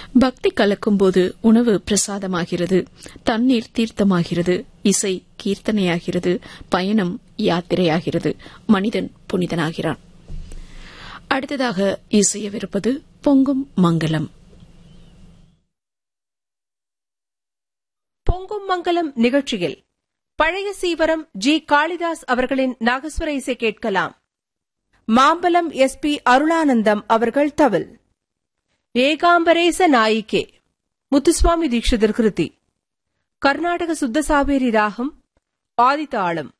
பக்தி கலக்கும்போது உணவு பிரசாதமாகிறது தண்ணீர் தீர்த்தமாகிறது இசை கீர்த்தனையாகிறது பயணம் யாத்திரையாகிறது மனிதன் புனிதனாகிறான் அடுத்ததாக இசையவிருப்பது பொங்கும் மங்களம் பொங்கும் மங்கலம் நிகழ்ச்சியில் பழைய சீவரம் ஜி காளிதாஸ் அவர்களின் நாகஸ்வர இசை கேட்கலாம் மாம்பலம் எஸ் பி அருளானந்தம் அவர்கள் தவில் ஏகாம்பரேச நாயிகே முத்துசுவாமி தீட்சிதர் கிருதி கர்நாடக சுத்த சாவேரி ராகம் ஆதிதாளம்